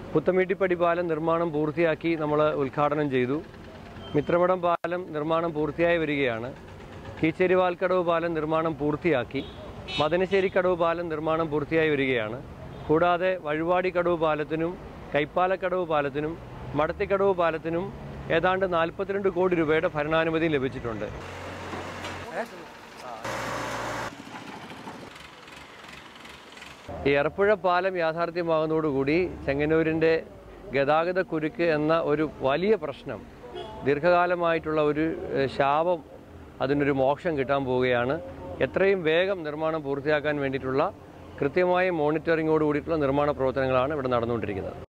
പുത്തമീട്ടിപ്പടി പാലം നിർമ്മാണം പൂർത്തിയാക്കി നമ്മൾ ഉദ്ഘാടനം ചെയ്തു മിത്രമടം പാലം നിർമ്മാണം പൂർത്തിയായി വരികയാണ് കീച്ചേരി വാൽക്കടവ് പാലം നിർമ്മാണം പൂർത്തിയാക്കി മദനശ്ശേരി കടവ് പാലം നിർമ്മാണം പൂർത്തിയായി വരികയാണ് കൂടാതെ വഴുവാടി കടവ് പാലത്തിനും കൈപ്പാലക്കടവ് പാലത്തിനും മടത്തിക്കടവ് പാലത്തിനും ഏതാണ്ട് നാൽപ്പത്തിരണ്ട് കോടി രൂപയുടെ ഭരണാനുമതി ലഭിച്ചിട്ടുണ്ട് ഈ എറപ്പുഴ പാലം യാഥാർത്ഥ്യമാകുന്നതോടുകൂടി ചെങ്ങന്നൂരിൻ്റെ ഗതാഗത കുരുക്ക് എന്ന ഒരു വലിയ പ്രശ്നം ദീർഘകാലമായിട്ടുള്ള ഒരു ഏഹ്, ശാപം അതിനൊരു മോക്ഷം കിട്ടാൻ പോവുകയാണ് എത്രയും വേഗം നിർമ്മാണം പൂർത്തിയാക്കാൻ വേണ്ടിയിട്ടുള്ള കൃത്യമായ മോണിറ്ററിങ്ങോട് കൂടിയിട്ടുള്ള നിർമ്മാണ പ്രവർത്തനങ്ങളാണ് ഇവിടെ നടന്നുകൊണ്ടിരിക്കുന്നത്